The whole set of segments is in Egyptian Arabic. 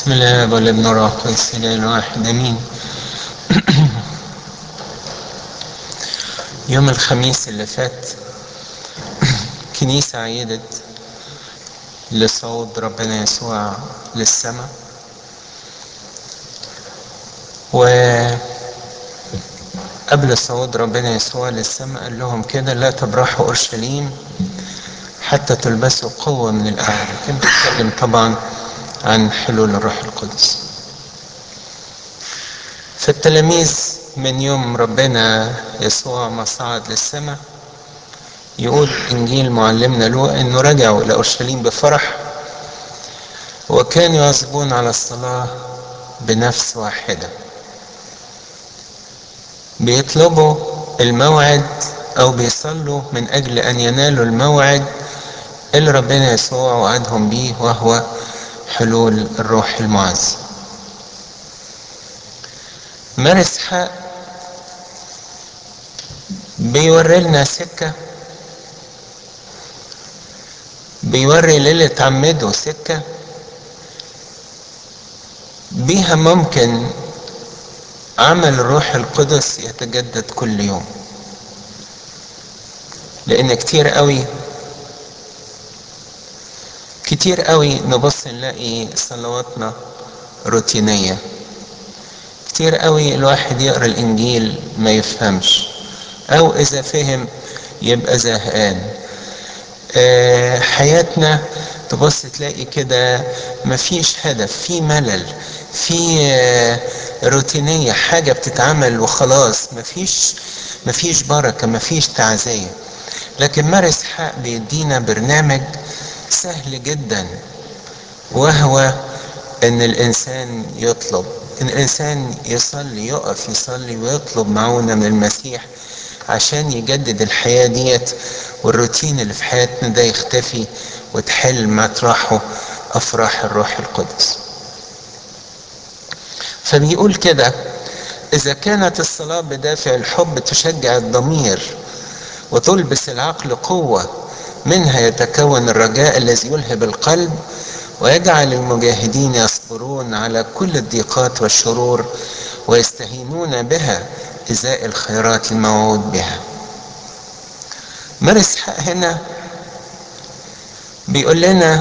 بسم الله والابن والروح القدس الاله الواحد امين يوم الخميس اللي فات كنيسة عيدت لصعود ربنا يسوع للسماء و قبل صعود ربنا يسوع للسماء قال لهم كده لا تبرحوا اورشليم حتى تلبسوا قوة من الأعلى كان بيتكلم طبعا عن حلول الروح القدس فالتلاميذ من يوم ربنا يسوع ما صعد للسماء يقول انجيل معلمنا لوقا انه رجعوا الى اورشليم بفرح وكانوا يواظبون على الصلاه بنفس واحده بيطلبوا الموعد او بيصلوا من اجل ان ينالوا الموعد اللي ربنا يسوع وعدهم بيه وهو حلول الروح المعز مارس حق بيوري لنا سكة بيوري للي اتعمدوا سكة بيها ممكن عمل الروح القدس يتجدد كل يوم لان كتير قوي كتير قوي نبص نلاقي صلواتنا روتينية كتير قوي الواحد يقرا الانجيل ما يفهمش او اذا فهم يبقى زهقان أه حياتنا تبص تلاقي كده مفيش هدف في ملل في أه روتينية حاجة بتتعمل وخلاص مفيش مفيش بركة مفيش تعزية لكن مارس حق بيدينا برنامج سهل جدا وهو ان الانسان يطلب ان الانسان يصلي يقف يصلي ويطلب معونة من المسيح عشان يجدد الحياة ديت والروتين اللي في حياتنا ده يختفي وتحل مطرحه افراح الروح القدس فبيقول كده اذا كانت الصلاة بدافع الحب تشجع الضمير وتلبس العقل قوة منها يتكون الرجاء الذي يلهب القلب ويجعل المجاهدين يصبرون على كل الضيقات والشرور ويستهينون بها ازاء الخيرات الموعود بها مارس حق هنا بيقول لنا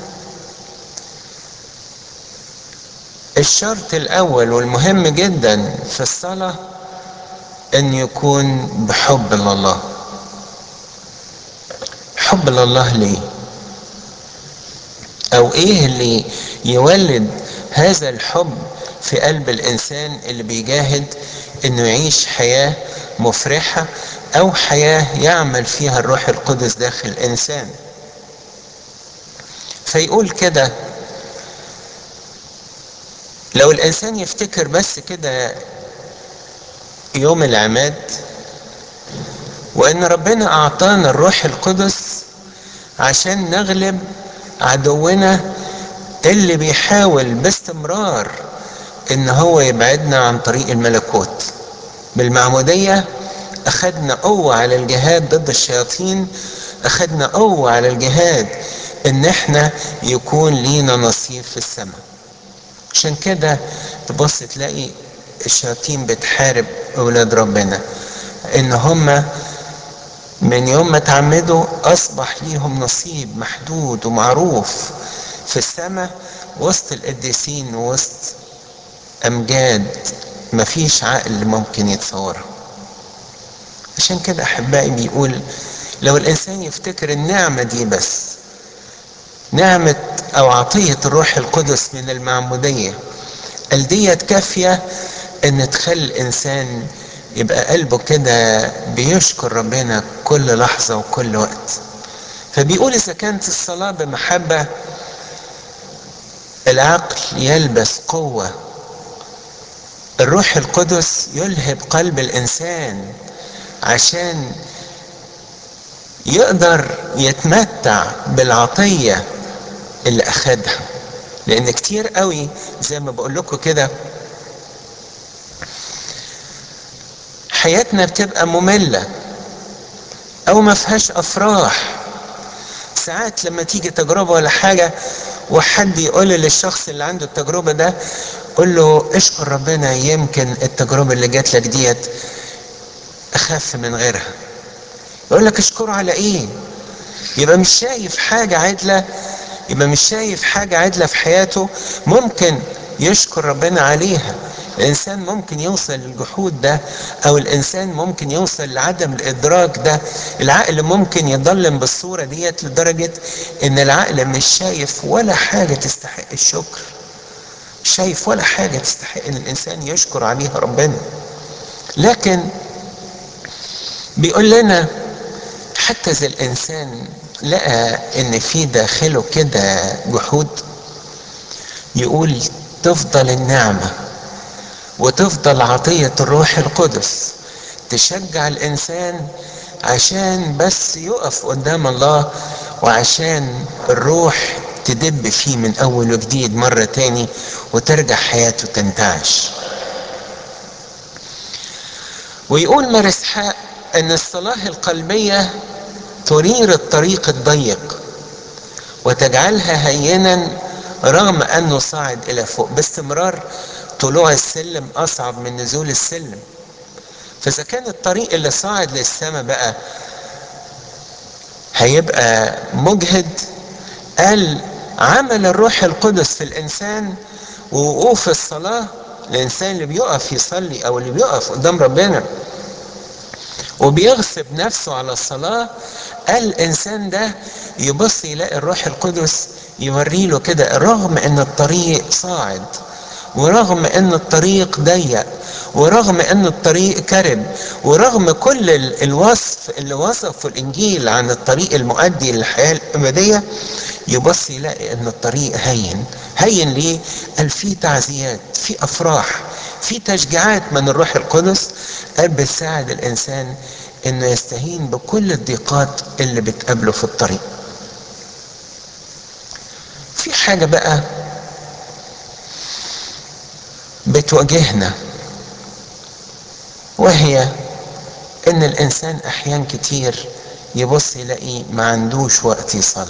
الشرط الاول والمهم جدا في الصلاه ان يكون بحب لله حب لله ليه او ايه اللي يولد هذا الحب في قلب الانسان اللي بيجاهد انه يعيش حياه مفرحه او حياه يعمل فيها الروح القدس داخل الانسان فيقول كده لو الانسان يفتكر بس كده يوم العماد وان ربنا اعطانا الروح القدس عشان نغلب عدونا اللي بيحاول باستمرار ان هو يبعدنا عن طريق الملكوت بالمعمودية اخدنا قوة على الجهاد ضد الشياطين اخدنا قوة على الجهاد ان احنا يكون لينا نصيب في السماء عشان كده تبص تلاقي الشياطين بتحارب اولاد ربنا ان هم من يوم ما تعمدوا اصبح ليهم نصيب محدود ومعروف في السماء وسط القديسين وسط امجاد مفيش عقل ممكن يتصورها عشان كده احبائي بيقول لو الانسان يفتكر النعمة دي بس نعمة او عطية الروح القدس من المعمودية قال ديت كافية ان تخلي الانسان يبقى قلبه كده بيشكر ربنا كل لحظة وكل وقت فبيقول إذا كانت الصلاة بمحبة العقل يلبس قوة الروح القدس يلهب قلب الإنسان عشان يقدر يتمتع بالعطية اللي أخدها لأن كتير قوي زي ما بقول لكم كده حياتنا بتبقى مملة او ما فيهاش افراح ساعات لما تيجي تجربة ولا حاجة وحد يقول للشخص اللي عنده التجربة ده قول له اشكر ربنا يمكن التجربة اللي جات لك ديت اخف من غيرها يقول لك اشكره على ايه يبقى مش شايف حاجة عدلة يبقى مش شايف حاجة عدلة في حياته ممكن يشكر ربنا عليها الانسان ممكن يوصل للجحود ده او الانسان ممكن يوصل لعدم الادراك ده العقل ممكن يضلم بالصورة ديت لدرجة ان العقل مش شايف ولا حاجة تستحق الشكر مش شايف ولا حاجة تستحق ان الانسان يشكر عليها ربنا لكن بيقول لنا حتى اذا الانسان لقى ان في داخله كده جحود يقول تفضل النعمه وتفضل عطيه الروح القدس تشجع الانسان عشان بس يقف قدام الله وعشان الروح تدب فيه من اول وجديد مره تاني وترجع حياته تنتعش ويقول مرسحاء ان الصلاه القلبيه تنير الطريق الضيق وتجعلها هينا رغم انه صاعد الى فوق باستمرار طلوع السلم اصعب من نزول السلم فاذا كان الطريق اللي صاعد للسماء بقى هيبقى مجهد قال عمل الروح القدس في الانسان ووقوف الصلاه الانسان اللي بيقف يصلي او اللي بيقف قدام ربنا وبيغصب نفسه على الصلاة قال الإنسان ده يبص يلاقي الروح القدس يوري له كده رغم ان الطريق صاعد ورغم ان الطريق ضيق ورغم ان الطريق كرب ورغم كل الوصف اللي وصفه الانجيل عن الطريق المؤدي للحياة الابدية يبص يلاقي ان الطريق هين هين ليه قال في تعزيات في افراح في تشجيعات من الروح القدس قال بتساعد الانسان انه يستهين بكل الضيقات اللي بتقابله في الطريق في حاجة بقى بتواجهنا وهي ان الانسان احيان كتير يبص يلاقي ما عندوش وقت يصلي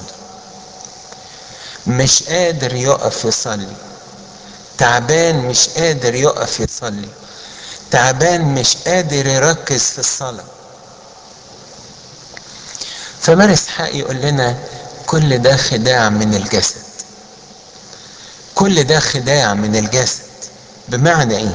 مش قادر يقف يصلي تعبان مش قادر يقف يصلي تعبان مش قادر يركز في الصلاة فمارس حق يقول لنا كل ده خداع من الجسد كل ده خداع من الجسد بمعنى ايه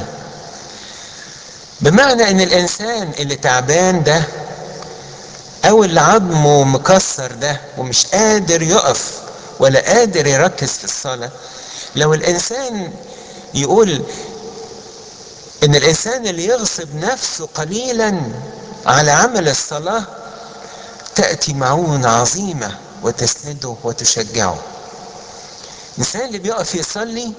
بمعنى ان الانسان اللي تعبان ده او اللي عظمه مكسر ده ومش قادر يقف ولا قادر يركز في الصلاة لو الانسان يقول ان الانسان اللي يغصب نفسه قليلا على عمل الصلاة تأتي معونة عظيمة وتسنده وتشجعه الانسان اللي بيقف يصلي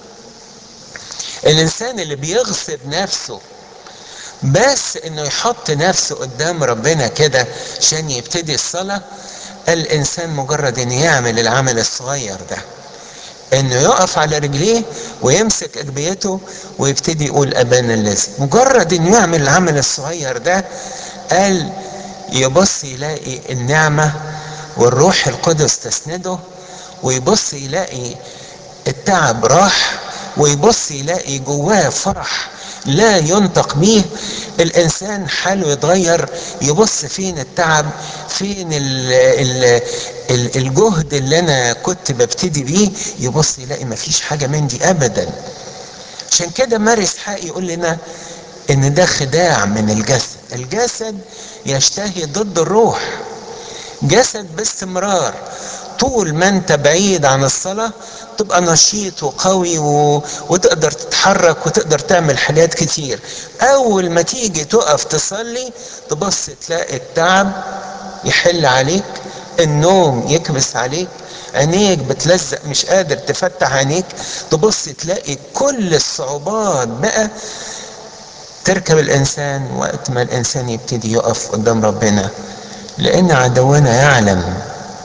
الانسان اللي بيغصب نفسه بس انه يحط نفسه قدام ربنا كده عشان يبتدي الصلاة الانسان مجرد ان يعمل العمل الصغير ده انه يقف على رجليه ويمسك اجبيته ويبتدي يقول ابانا الذي مجرد انه يعمل العمل الصغير ده قال يبص يلاقي النعمة والروح القدس تسنده ويبص يلاقي التعب راح ويبص يلاقي جواه فرح لا ينطق به الانسان حاله يتغير يبص فين التعب فين ال ال ال الجهد اللي انا كنت ببتدي بيه يبص يلاقي مفيش حاجه من دي ابدا عشان كده مارس حق يقول لنا ان ده خداع من الجسد الجسد يشتهي ضد الروح جسد باستمرار طول ما انت بعيد عن الصلاة تبقى نشيط وقوي و... وتقدر تتحرك وتقدر تعمل حاجات كتير اول ما تيجي تقف تصلي تبص تلاقي التعب يحل عليك النوم يكبس عليك عينيك بتلزق مش قادر تفتح عينيك تبص تلاقي كل الصعوبات بقى تركب الانسان وقت ما الانسان يبتدي يقف قدام ربنا لان عدونا يعلم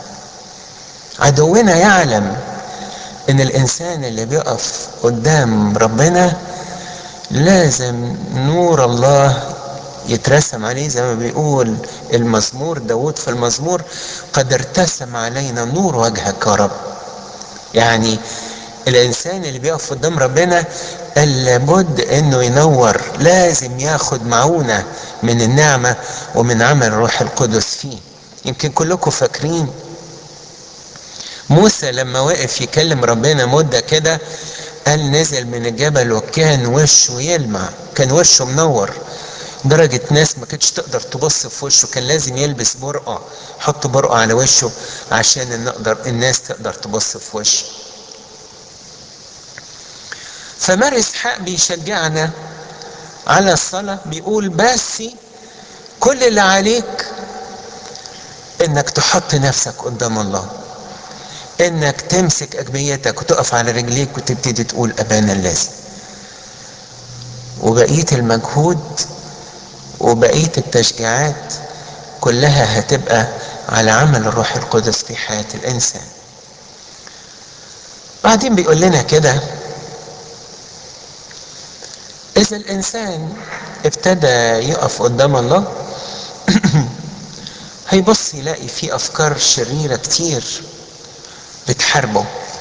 عدونا يعلم ان الانسان اللي بيقف قدام ربنا لازم نور الله يترسم عليه زي ما بيقول المزمور داود في المزمور قد ارتسم علينا نور وجهك يا رب يعني الانسان اللي بيقف قدام ربنا لابد انه ينور لازم ياخد معونة من النعمة ومن عمل الروح القدس فيه يمكن كلكم فاكرين موسى لما وقف يكلم ربنا مدة كده قال نزل من الجبل وكان وشه يلمع كان وشه منور درجة ناس ما كانتش تقدر تبص في وشه كان لازم يلبس برقع حط برقع على وشه عشان نقدر الناس تقدر تبص في وشه فمار اسحاق بيشجعنا على الصلاة بيقول بس كل اللي عليك انك تحط نفسك قدام الله انك تمسك اجبيتك وتقف على رجليك وتبتدي تقول ابانا الذي وبقية المجهود وبقية التشجيعات كلها هتبقى على عمل الروح القدس في حياة الإنسان بعدين بيقول لنا كده إذا الإنسان ابتدى يقف قدام الله هيبص يلاقي فيه أفكار شريرة كتير بتحاربه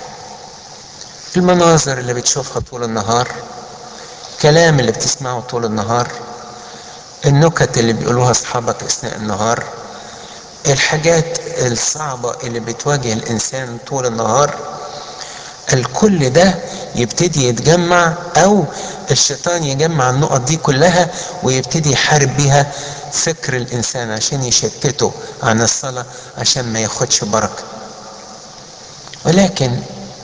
المناظر اللي بتشوفها طول النهار كلام اللي بتسمعه طول النهار النكت اللي بيقولوها اصحابك اثناء النهار الحاجات الصعبة اللي بتواجه الانسان طول النهار الكل ده يبتدي يتجمع او الشيطان يجمع النقط دي كلها ويبتدي يحارب بيها فكر الانسان عشان يشتته عن الصلاة عشان ما ياخدش بركة ولكن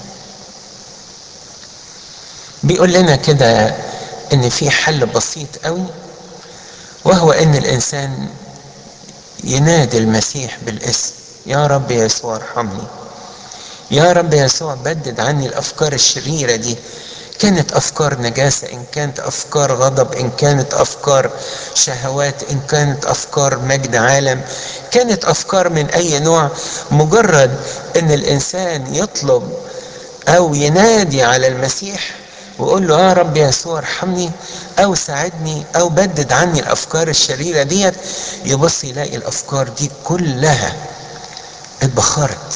بيقول لنا كده ان في حل بسيط قوي وهو ان الانسان ينادي المسيح بالاسم يا رب يسوع ارحمني يا رب يسوع بدد عني الافكار الشريره دي كانت افكار نجاسه ان كانت افكار غضب ان كانت افكار شهوات ان كانت افكار مجد عالم كانت افكار من اي نوع مجرد ان الانسان يطلب او ينادي على المسيح ويقول له يا رب يسوع ارحمني او ساعدني او بدد عني الافكار الشريره ديت يبص يلاقي الافكار دي كلها اتبخرت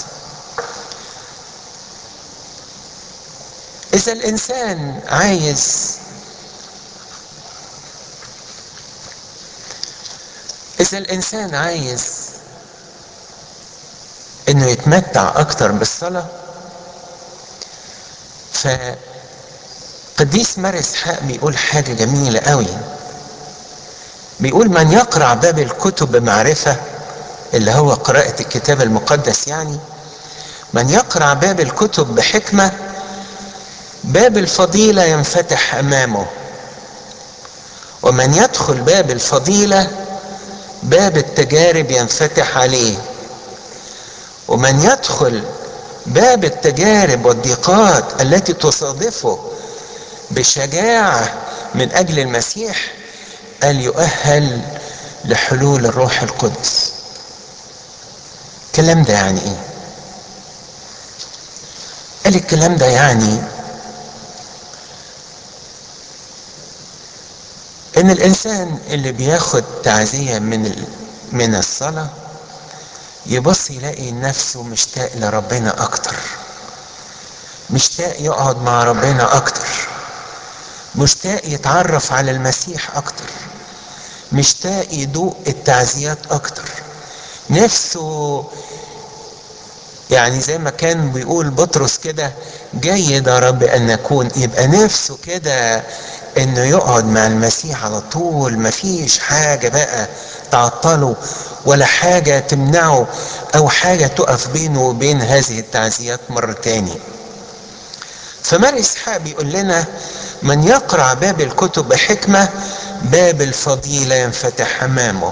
اذا الانسان عايز اذا الانسان عايز انه يتمتع اكتر بالصلاه فقديس مار اسحاق بيقول حاجه جميله قوي بيقول من يقرع باب الكتب بمعرفه اللي هو قراءه الكتاب المقدس يعني من يقرع باب الكتب بحكمه باب الفضيله ينفتح امامه ومن يدخل باب الفضيله باب التجارب ينفتح عليه ومن يدخل باب التجارب والضيقات التي تصادفه بشجاعه من اجل المسيح قال يؤهل لحلول الروح القدس الكلام ده يعني ايه قال الكلام ده يعني ان الانسان اللي بياخد تعزيه من من الصلاه يبص يلاقي نفسه مشتاق لربنا اكتر مشتاق يقعد مع ربنا اكتر مشتاق يتعرف على المسيح اكتر مشتاق يدوق التعزيات اكتر نفسه يعني زي ما كان بيقول بطرس كده جيد يا رب ان نكون يبقى نفسه كده انه يقعد مع المسيح على طول مفيش حاجة بقى تعطله ولا حاجة تمنعه او حاجة تقف بينه وبين هذه التعزيات مرة تاني فمار اسحاق بيقول لنا من يقرع باب الكتب بحكمة باب الفضيلة ينفتح امامه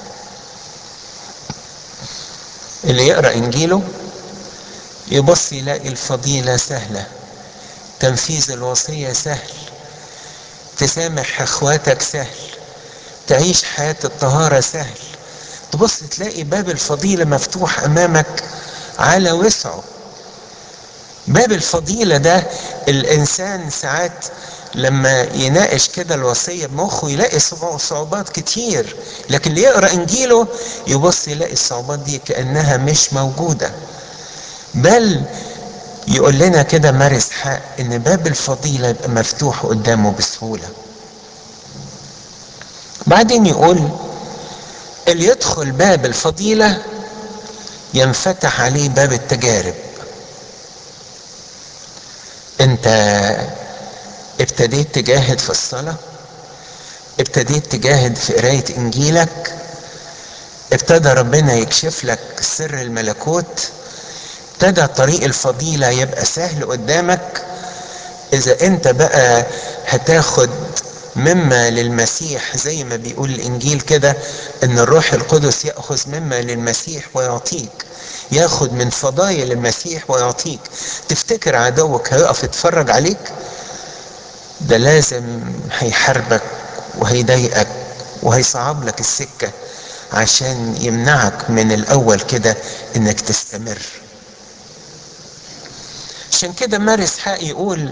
اللي يقرأ انجيله يبص يلاقي الفضيلة سهلة تنفيذ الوصية سهل تسامح اخواتك سهل تعيش حياة الطهارة سهل تبص تلاقي باب الفضيلة مفتوح امامك على وسعه باب الفضيلة ده الانسان ساعات لما يناقش كده الوصية بمخه يلاقي صعوبات كتير لكن اللي يقرأ انجيله يبص يلاقي الصعوبات دي كأنها مش موجودة بل يقول لنا كده مارس حق ان باب الفضيلة يبقى مفتوح قدامه بسهولة بعدين يقول اللي يدخل باب الفضيلة ينفتح عليه باب التجارب انت ابتديت تجاهد في الصلاة ابتديت تجاهد في قراية انجيلك ابتدى ربنا يكشف لك سر الملكوت ابتدى طريق الفضيلة يبقى سهل قدامك اذا انت بقى هتاخد مما للمسيح زي ما بيقول الانجيل كده ان الروح القدس ياخذ مما للمسيح ويعطيك ياخد من فضايل المسيح ويعطيك تفتكر عدوك هيقف يتفرج عليك ده لازم هيحاربك وهيضايقك وهيصعب لك السكة عشان يمنعك من الاول كده انك تستمر عشان كده مارس حق يقول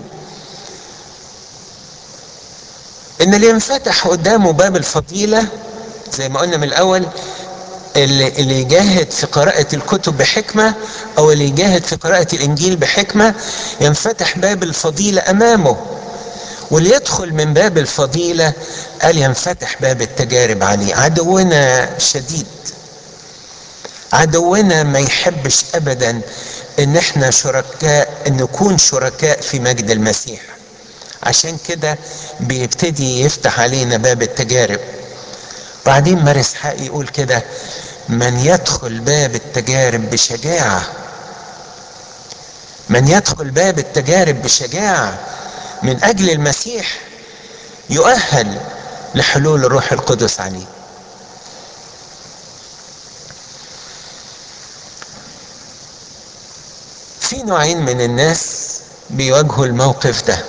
ان اللي ينفتح قدامه باب الفضيلة زي ما قلنا من الاول اللي, اللي يجاهد في قراءة الكتب بحكمة او اللي يجاهد في قراءة الانجيل بحكمة ينفتح باب الفضيلة امامه واللي يدخل من باب الفضيلة قال ينفتح باب التجارب عليه عدونا شديد عدونا ما يحبش ابدا ان احنا شركاء ان نكون شركاء في مجد المسيح عشان كده بيبتدي يفتح علينا باب التجارب بعدين مارس حق يقول كده من يدخل باب التجارب بشجاعة من يدخل باب التجارب بشجاعة من أجل المسيح يؤهل لحلول الروح القدس عليه في نوعين من الناس بيواجهوا الموقف ده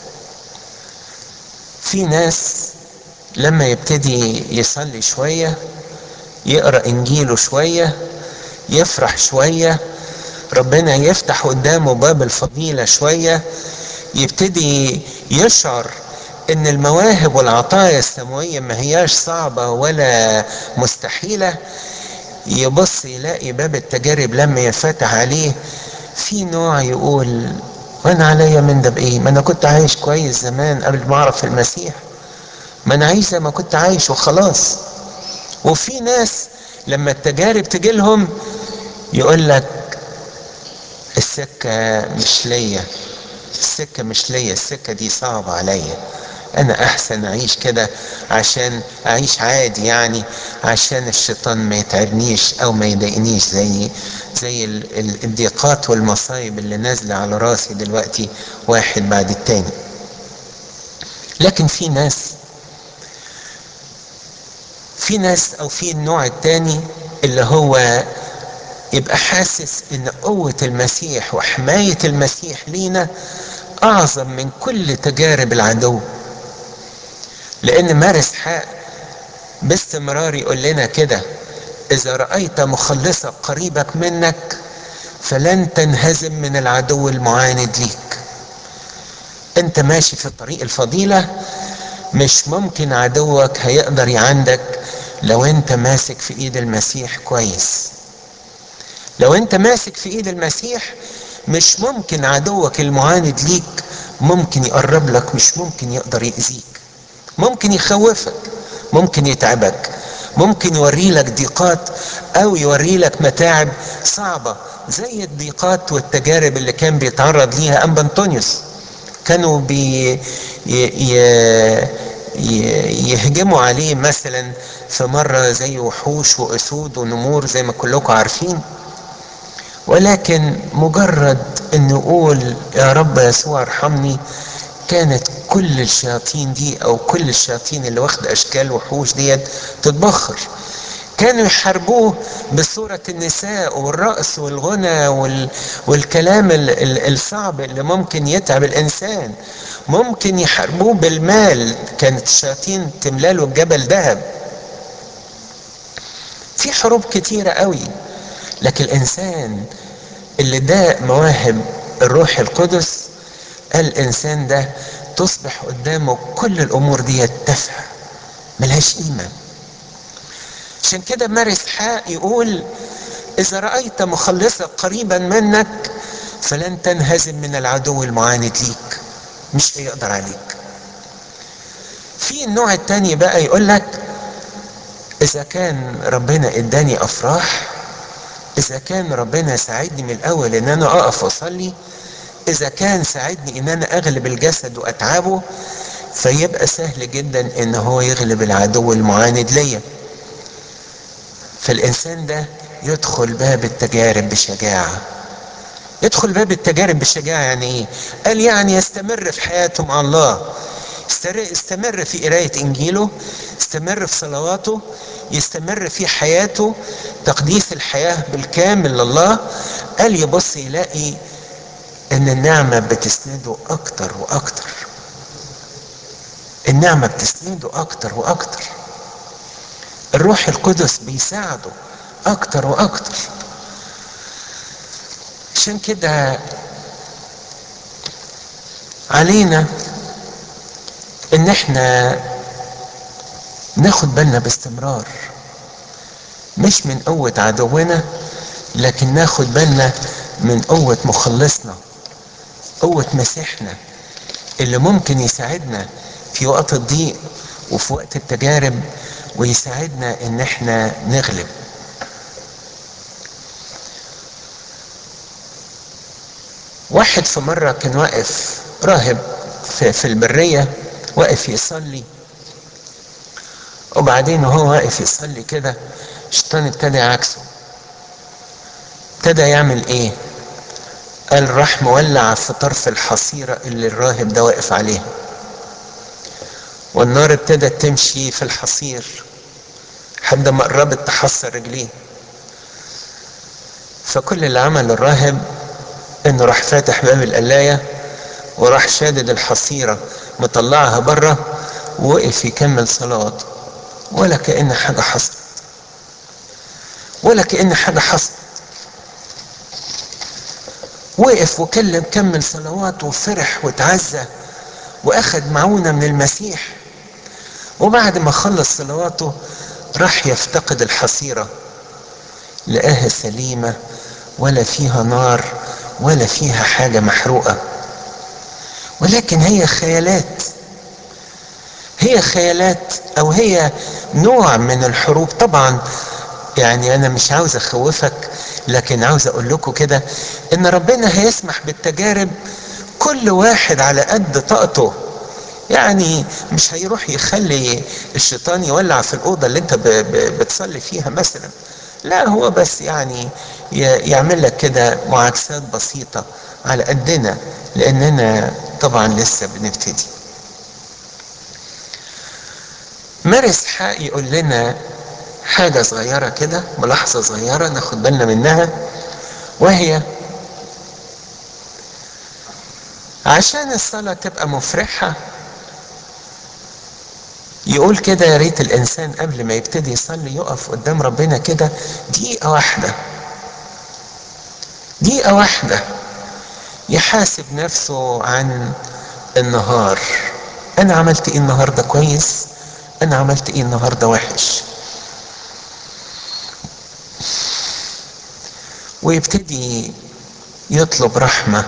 في ناس لما يبتدي يصلي شوية يقرأ إنجيله شوية يفرح شوية ربنا يفتح قدامه باب الفضيلة شوية يبتدي يشعر ان المواهب والعطايا السماوية ما هياش صعبة ولا مستحيلة يبص يلاقي باب التجارب لما يفتح عليه في نوع يقول وانا عليا من ده بايه ما انا كنت عايش كويس زمان قبل ما اعرف المسيح ما انا عايش زي ما كنت عايش وخلاص وفي ناس لما التجارب تجي لهم يقول لك السكة مش ليا السكة مش ليا السكة دي صعبة عليا انا احسن اعيش كده عشان اعيش عادي يعني عشان الشيطان ما يتعبنيش او ما يضايقنيش زي زي الضيقات والمصايب اللي نازلة على راسي دلوقتي واحد بعد التاني لكن في ناس في ناس او في النوع التاني اللي هو يبقى حاسس ان قوة المسيح وحماية المسيح لينا اعظم من كل تجارب العدو لان مارس حق باستمرار يقول لنا كده اذا رأيت مخلصك قريبك منك فلن تنهزم من العدو المعاند ليك انت ماشي في طريق الفضيلة مش ممكن عدوك هيقدر يعندك لو انت ماسك في ايد المسيح كويس لو انت ماسك في ايد المسيح مش ممكن عدوك المعاند ليك ممكن يقرب لك مش ممكن يقدر يأذيك ممكن يخوفك ممكن يتعبك ممكن يوري لك ضيقات او يوري لك متاعب صعبة زي الضيقات والتجارب اللي كان بيتعرض ليها انبا انطونيوس كانوا بي ي... ي... يهجموا عليه مثلا في مرة زي وحوش واسود ونمور زي ما كلكم عارفين ولكن مجرد انه يقول يا رب يسوع ارحمني كانت كل الشياطين دي او كل الشياطين اللي واخد اشكال وحوش ديت تتبخر كانوا يحاربوه بصورة النساء والرقص والغنى وال... والكلام ال... ال... الصعب اللي ممكن يتعب الإنسان ممكن يحاربوه بالمال كانت الشياطين تملاله الجبل ذهب في حروب كتيرة قوي لكن الإنسان اللي ده مواهب الروح القدس الإنسان ده تصبح قدامه كل الأمور دي تافهة ملهاش قيمة عشان كده مارس حاء يقول إذا رأيت مخلصك قريبا منك فلن تنهزم من العدو المعاند ليك مش هيقدر عليك في النوع التاني بقى يقول لك اذا كان ربنا اداني افراح اذا كان ربنا ساعدني من الاول ان انا اقف واصلي اذا كان ساعدني ان انا اغلب الجسد واتعبه فيبقى سهل جدا ان هو يغلب العدو المعاند ليا فالانسان ده يدخل باب التجارب بشجاعه يدخل باب التجارب بشجاعه يعني ايه قال يعني يستمر في حياته مع الله استمر في قرايه انجيله استمر في صلواته يستمر في حياته تقديس الحياه بالكامل لله قال يبص يلاقي ان النعمه بتسنده اكتر واكتر النعمه بتسنده اكتر واكتر الروح القدس بيساعده اكتر واكتر عشان كده علينا ان احنا ناخد بالنا باستمرار مش من قوة عدونا لكن ناخد بالنا من قوة مخلصنا قوة مسيحنا اللي ممكن يساعدنا في وقت الضيق وفي وقت التجارب ويساعدنا ان احنا نغلب واحد في مرة كان واقف راهب في, في البرية واقف يصلي وبعدين وهو واقف يصلي كده الشيطان ابتدى يعكسه ابتدى يعمل ايه قال راح مولع في طرف الحصيرة اللي الراهب ده واقف عليها والنار ابتدت تمشي في الحصير لحد ما قربت تحصر رجليه فكل اللي عمل الراهب انه راح فاتح باب القلاية وراح شادد الحصيرة مطلعها بره ووقف يكمل صلاته ولا كأن حاجة حصلت ولا كأن حاجة حصلت وقف وكلم كمل صلواته وفرح وتعزى واخد معونة من المسيح وبعد ما خلص صلواته راح يفتقد الحصيرة لقاها سليمة ولا فيها نار ولا فيها حاجة محروقة ولكن هي خيالات هي خيالات او هي نوع من الحروب طبعا يعني انا مش عاوز اخوفك لكن عاوز اقول لكم كده ان ربنا هيسمح بالتجارب كل واحد على قد طاقته يعني مش هيروح يخلي الشيطان يولع في الاوضه اللي انت ب ب بتصلي فيها مثلا لا هو بس يعني يعمل لك كده معاكسات بسيطه على قدنا لاننا طبعا لسه بنبتدي مارس حق يقول لنا حاجة صغيرة كده ملاحظة صغيرة ناخد بالنا منها وهي عشان الصلاة تبقى مفرحة يقول كده يا ريت الإنسان قبل ما يبتدي يصلي يقف قدام ربنا كده دقيقة واحدة دقيقة واحدة يحاسب نفسه عن النهار أنا عملت إيه النهاردة كويس أنا عملت إيه النهاردة وحش ويبتدي يطلب رحمة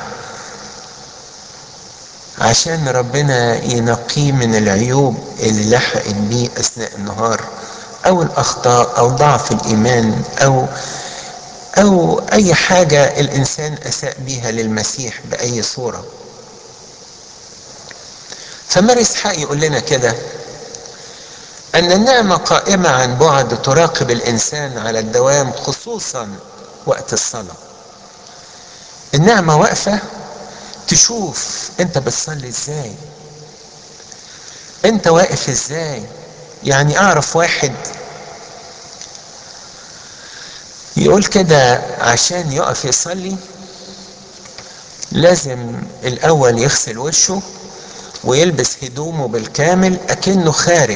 عشان ربنا ينقيه من العيوب اللي لحقت بيه أثناء النهار أو الأخطاء أو ضعف الإيمان أو أو أي حاجة الإنسان أساء بيها للمسيح بأي صورة فمارس حق يقول لنا كده أن النعمة قائمة عن بعد تراقب الإنسان على الدوام خصوصا وقت الصلاة النعمة واقفة تشوف انت بتصلي ازاي انت واقف ازاي يعني اعرف واحد يقول كده عشان يقف يصلي لازم الاول يغسل وشه ويلبس هدومه بالكامل اكنه خارج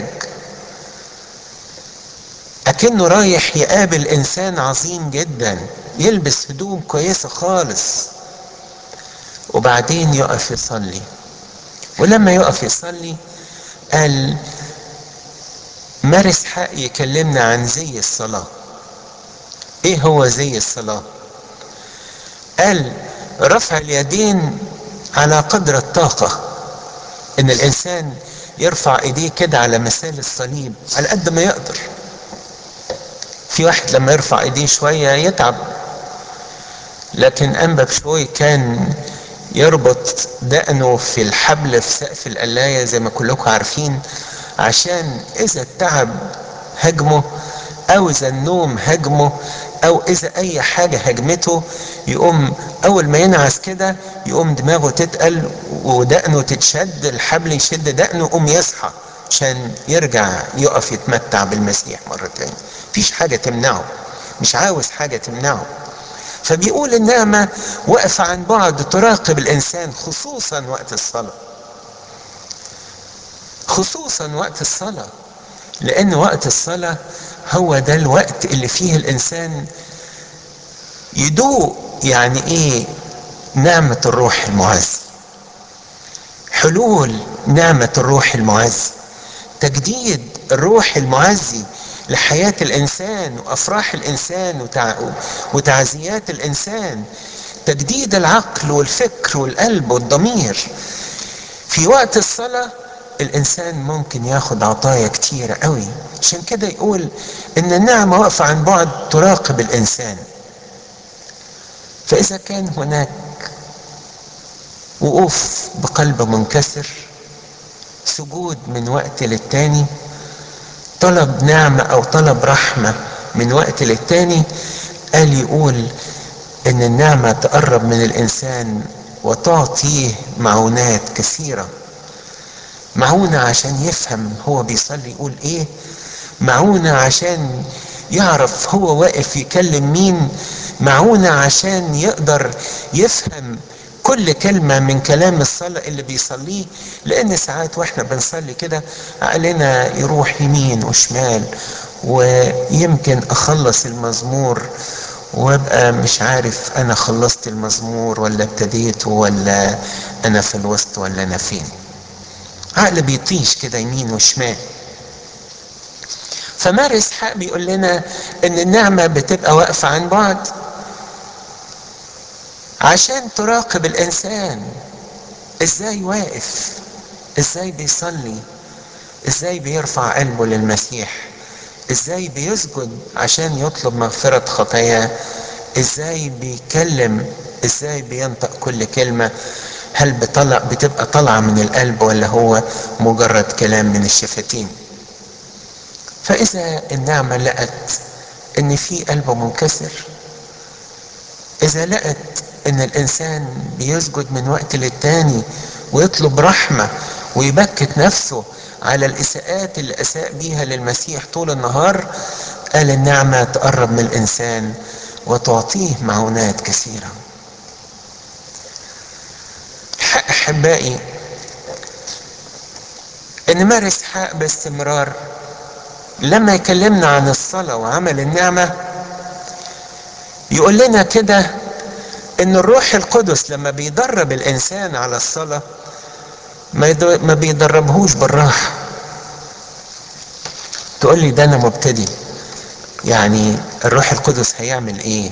اكنه رايح يقابل انسان عظيم جدا يلبس هدوم كويسة خالص وبعدين يقف يصلي ولما يقف يصلي قال مارس حق يكلمنا عن زي الصلاة ايه هو زي الصلاة قال رفع اليدين على قدر الطاقة ان الانسان يرفع ايديه كده على مثال الصليب على قد ما يقدر في واحد لما يرفع ايديه شوية يتعب لكن انبا بشوي كان يربط دقنه في الحبل في سقف القلاية زي ما كلكم عارفين عشان اذا التعب هجمه او اذا النوم هجمه او اذا اي حاجة هجمته يقوم اول ما ينعس كده يقوم دماغه تتقل ودقنه تتشد الحبل يشد دقنه يقوم يصحى عشان يرجع يقف يتمتع بالمسيح مرة تانية مفيش حاجة تمنعه مش عاوز حاجة تمنعه فبيقول النعمة واقفة عن بعد تراقب الإنسان خصوصا وقت الصلاة خصوصا وقت الصلاة لأن وقت الصلاة هو ده الوقت اللي فيه الإنسان يدوق يعني إيه نعمة الروح المعز حلول نعمة الروح المعز تجديد الروح المعزي لحياة الإنسان وأفراح الإنسان وتع... وتعزيات الإنسان تجديد العقل والفكر والقلب والضمير في وقت الصلاة الإنسان ممكن ياخد عطايا كتيرة قوي عشان كده يقول إن النعمة واقفة عن بعد تراقب الإنسان فإذا كان هناك وقوف بقلب منكسر سجود من وقت للتاني طلب نعمة أو طلب رحمة من وقت للتاني قال يقول إن النعمة تقرب من الإنسان وتعطيه معونات كثيرة معونة عشان يفهم هو بيصلي يقول إيه معونة عشان يعرف هو واقف يكلم مين معونة عشان يقدر يفهم كل كلمة من كلام الصلاة اللي بيصليه لأن ساعات واحنا بنصلي كده عقلنا يروح يمين وشمال ويمكن أخلص المزمور وابقى مش عارف أنا خلصت المزمور ولا ابتديته ولا أنا في الوسط ولا أنا فين عقل بيطيش كده يمين وشمال فمار اسحاق بيقول لنا ان النعمه بتبقى واقفه عن بعد عشان تراقب الانسان ازاي واقف ازاي بيصلي ازاي بيرفع قلبه للمسيح ازاي بيسجد عشان يطلب مغفرة خطاياه ازاي بيتكلم ازاي بينطق كل كلمة هل بطلع بتبقى طالعة من القلب ولا هو مجرد كلام من الشفتين فاذا النعمة لقت ان في قلبه منكسر اذا لقت ان الانسان بيسجد من وقت للتاني ويطلب رحمة ويبكت نفسه على الاساءات اللي اساء بيها للمسيح طول النهار قال النعمة تقرب من الانسان وتعطيه معونات كثيرة حق احبائي ان مارس حق باستمرار لما يكلمنا عن الصلاة وعمل النعمة يقول لنا كده ان الروح القدس لما بيدرب الانسان على الصلاة ما ما بيدربهوش بالراحة تقول لي ده انا مبتدي يعني الروح القدس هيعمل ايه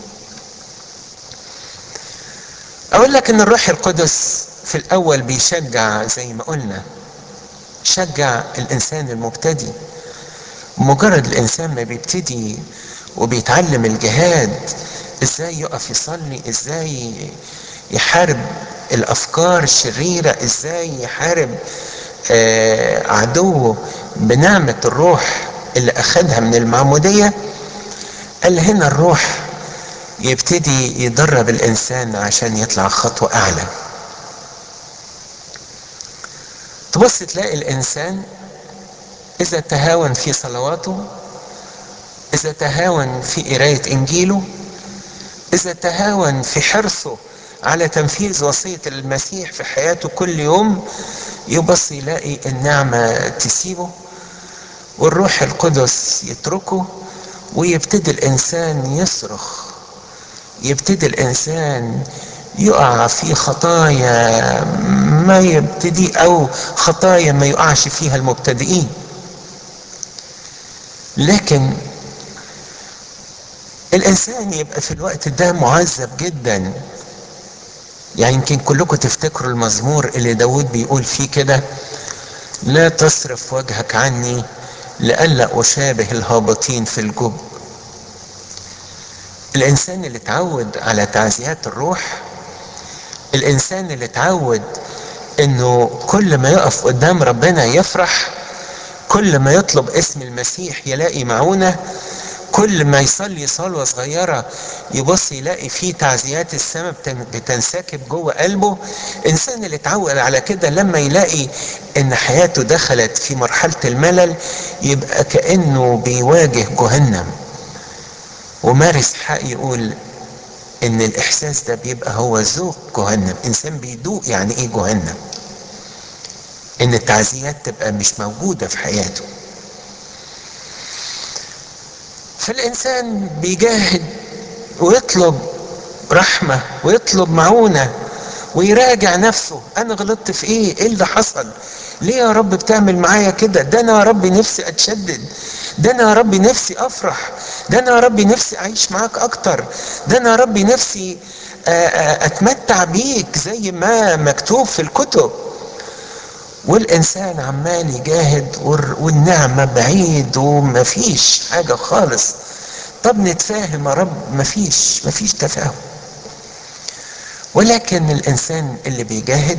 اقول لك ان الروح القدس في الاول بيشجع زي ما قلنا شجع الانسان المبتدئ مجرد الانسان ما بيبتدي وبيتعلم الجهاد ازاي يقف يصلي ازاي يحارب الافكار الشريرة ازاي يحارب آه عدوه بنعمة الروح اللي اخدها من المعمودية قال هنا الروح يبتدي يدرب الانسان عشان يطلع خطوة اعلى تبص تلاقي الانسان اذا تهاون في صلواته اذا تهاون في قراية انجيله اذا تهاون في حرصه على تنفيذ وصية المسيح في حياته كل يوم يبص يلاقي النعمة تسيبه والروح القدس يتركه ويبتدي الانسان يصرخ يبتدي الانسان يقع في خطايا ما يبتدي او خطايا ما يقعش فيها المبتدئين لكن الانسان يبقى في الوقت ده معذب جدا يعني يمكن كلكم تفتكروا المزمور اللي داود بيقول فيه كده لا تصرف وجهك عني لئلا أشابه الهابطين في الجب الإنسان اللي اتعود على تعزيات الروح الإنسان اللي اتعود إنه كل ما يقف قدام ربنا يفرح كل ما يطلب اسم المسيح يلاقي معونة كل ما يصلي صلوة صغيرة يبص يلاقي فيه تعزيات السماء بتنسكب جوه قلبه الإنسان اللي اتعود على كده لما يلاقي إن حياته دخلت في مرحلة الملل يبقى كأنه بيواجه جهنم ومارس حق يقول إن الإحساس ده بيبقى هو ذوق جهنم إنسان بيدوق يعني إيه جهنم إن التعزيات تبقى مش موجودة في حياته فالإنسان بيجاهد ويطلب رحمة ويطلب معونة ويراجع نفسه أنا غلطت في إيه؟ إيه اللي حصل؟ ليه يا رب بتعمل معايا كده؟ ده أنا يا رب نفسي أتشدد ده أنا يا رب نفسي أفرح ده أنا يا رب نفسي أعيش معاك أكتر ده أنا يا رب نفسي أتمتع بيك زي ما مكتوب في الكتب والإنسان عمال يجاهد والنعمة بعيد ومفيش حاجة خالص طب نتفاهم يا رب مفيش مفيش تفاهم ولكن الإنسان اللي بيجاهد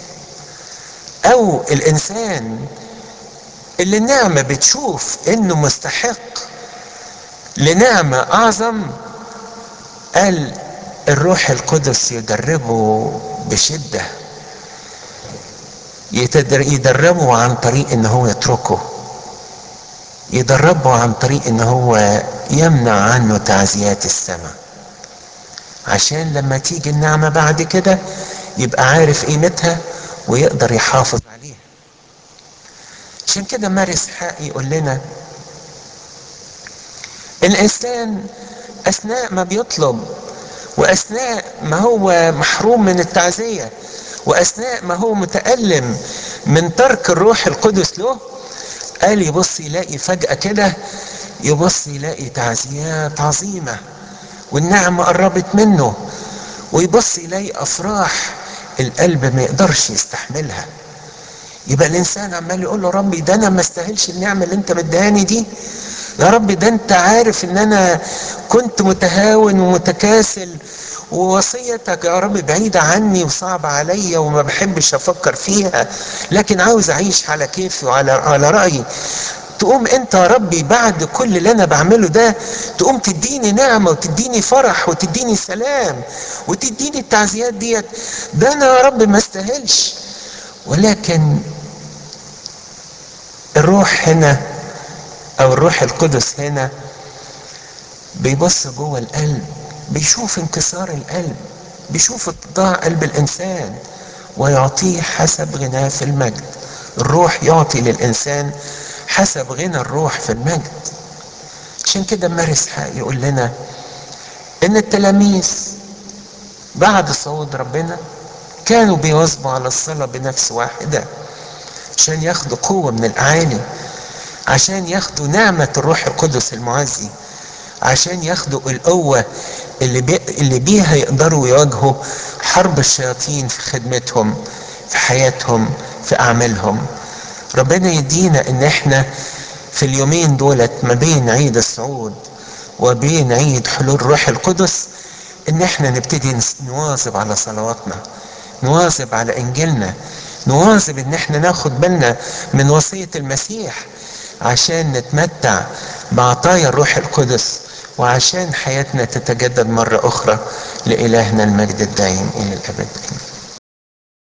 أو الإنسان اللي النعمة بتشوف إنه مستحق لنعمة أعظم قال الروح القدس يدربه بشده يدربه عن طريق ان هو يتركه يدربه عن طريق ان هو يمنع عنه تعزيات السماء عشان لما تيجي النعمة بعد كده يبقى عارف قيمتها ويقدر يحافظ عليها عشان كده مارس حق يقول لنا الانسان اثناء ما بيطلب واثناء ما هو محروم من التعزيه واثناء ما هو متالم من ترك الروح القدس له قال يبص يلاقي فجاه كده يبص يلاقي تعزيات عظيمه والنعمه قربت منه ويبص يلاقي افراح القلب ما يقدرش يستحملها يبقى الانسان عمال يقول له ربي ده انا ما استاهلش النعمه اللي انت مديهاني دي يا رب ده انت عارف ان انا كنت متهاون ومتكاسل ووصيتك يا رب بعيدة عني وصعبة عليا وما بحبش افكر فيها لكن عاوز اعيش على كيفي وعلى على رأيي تقوم انت يا ربي بعد كل اللي انا بعمله ده تقوم تديني نعمة وتديني فرح وتديني سلام وتديني التعزيات ديت ده انا يا رب ما استاهلش ولكن الروح هنا او الروح القدس هنا بيبص جوه القلب بيشوف انكسار القلب بيشوف اتضاع قلب الانسان ويعطيه حسب غناه في المجد الروح يعطي للانسان حسب غنى الروح في المجد عشان كده مارس حق يقول لنا ان التلاميذ بعد صعود ربنا كانوا بيواظبوا على الصلاة بنفس واحدة عشان ياخدوا قوة من الأعالي عشان ياخدوا نعمة الروح القدس المعزي عشان ياخدوا القوة اللي, بي اللي بيها يقدروا يواجهوا حرب الشياطين في خدمتهم في حياتهم في أعمالهم ربنا يدينا ان احنا في اليومين دولت ما بين عيد الصعود وبين عيد حلول روح القدس ان احنا نبتدي نواظب على صلواتنا نواظب على انجيلنا نواظب ان احنا ناخد بالنا من وصية المسيح عشان نتمتع بعطايا الروح القدس وعشان حياتنا تتجدد مرة أخرى لإلهنا المجد الدائم إلى الأبد